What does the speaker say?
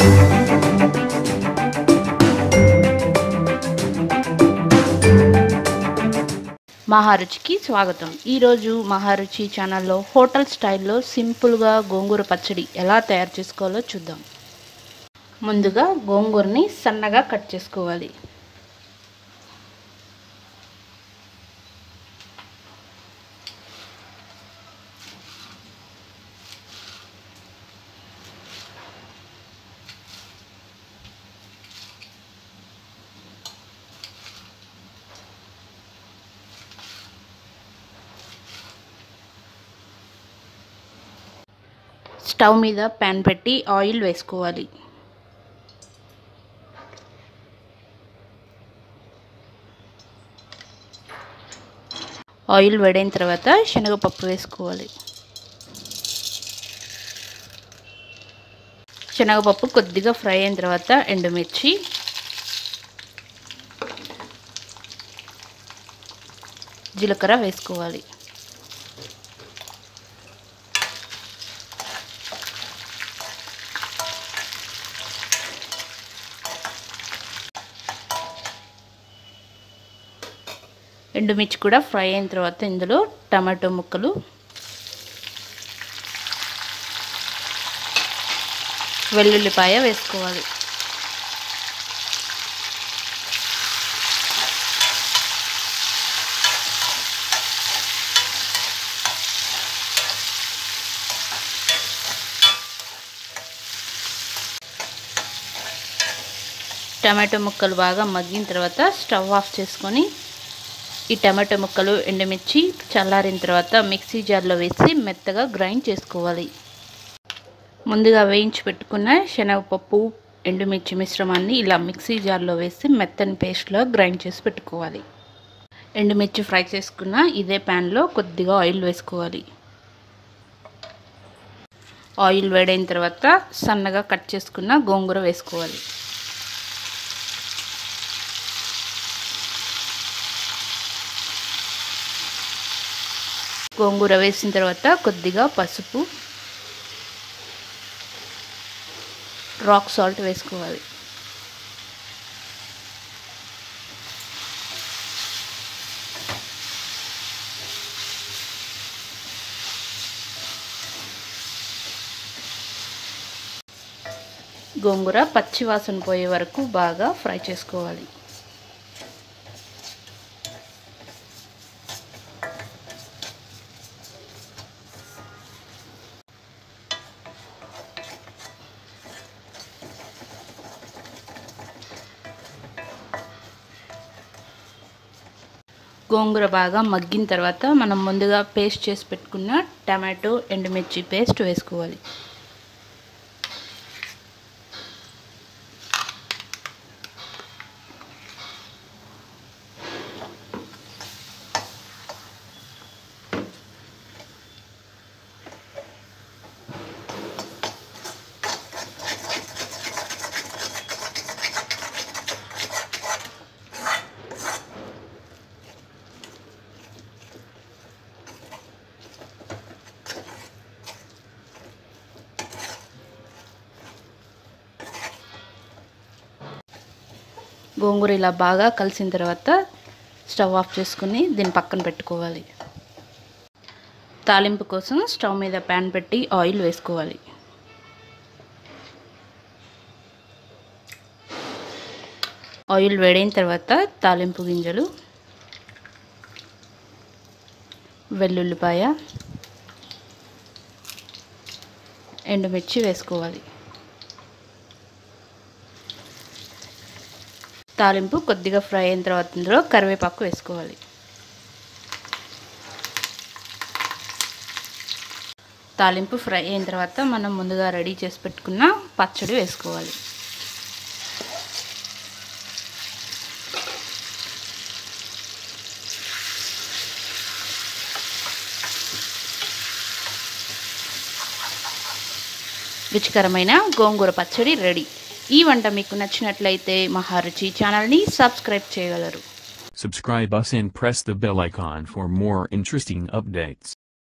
మహారుచికి స్వాగతం ఈరోజు మహారుచి ఛానల్లో హోటల్ స్టైల్లో సింపుల్గా గోంగూర పచ్చడి ఎలా తయారు చేసుకోవాలో చూద్దాం ముందుగా గోంగూరని సన్నగా కట్ చేసుకోవాలి స్టవ్ మీద ప్యాన్ పెట్టి ఆయిల్ వేసుకోవాలి ఆయిల్ వేడైన తర్వాత శనగపప్పు వేసుకోవాలి శనగపప్పు కొద్దిగా ఫ్రై అయిన తర్వాత ఎండుమిర్చి జీలకర్ర వేసుకోవాలి ఎండుమిర్చి కూడా ఫ్రై అయిన తర్వాత ఇందులో టమాటో ముక్కలు వెల్లుల్లిపాయ వేసుకోవాలి టమాటో ముక్కలు బాగా మగ్గిన తర్వాత స్టవ్ ఆఫ్ చేసుకొని ఈ టమాటో ముక్కలు ఎండుమిర్చి చల్లారిన తర్వాత మిక్సీ జార్లో వేసి మెత్తగా గ్రైండ్ చేసుకోవాలి ముందుగా వేయించి పెట్టుకున్న శనగపప్పు ఎండుమిర్చి మిశ్రమాన్ని ఇలా మిక్సీ జార్లో వేసి మెత్తని పేస్ట్లో గ్రైండ్ చేసి పెట్టుకోవాలి ఎండుమిర్చి ఫ్రై చేసుకున్న ఇదే ప్యాన్లో కొద్దిగా ఆయిల్ వేసుకోవాలి ఆయిల్ వేడైన తర్వాత సన్నగా కట్ చేసుకున్న గోంగూర వేసుకోవాలి గోంగూర వేసిన తర్వాత కొద్దిగా పసుపు రాక్ సాల్ట్ వేసుకోవాలి గోంగూర పచ్చి వాసన పోయే వరకు బాగా ఫ్రై చేసుకోవాలి గోంగూర బాగా మగ్గిన తర్వాత మనం ముందుగా పేస్ట్ చేసి పెట్టుకున్న టమాటో ఎండుమిర్చి పేస్ట్ వేసుకోవాలి గోంగూర ఇలా బాగా కలిసిన తర్వాత స్టవ్ ఆఫ్ చేసుకుని దీన్ని పక్కన పెట్టుకోవాలి తాలింపు కోసం స్టవ్ మీద ప్యాన్ పెట్టి ఆయిల్ వేసుకోవాలి ఆయిల్ వేడైన తర్వాత తాలింపు గింజలు వెల్లుల్లిపాయ ఎండుమిర్చి వేసుకోవాలి తాలింపు కొద్దిగా ఫ్రై అయిన తర్వాత ఇందులో కరివేపాకు వేసుకోవాలి తాలింపు ఫ్రై అయిన తర్వాత మనం ముందుగా రెడీ చేసి పెట్టుకున్న పచ్చడి వేసుకోవాలి రుచికరమైన గోంగూర పచ్చడి రెడీ ఈ వంట మీకు నచ్చినట్లయితే మహారుచి ఛానల్ని సబ్స్క్రైబ్ చేయగలరు Subscribe us and press the bell icon for more interesting updates.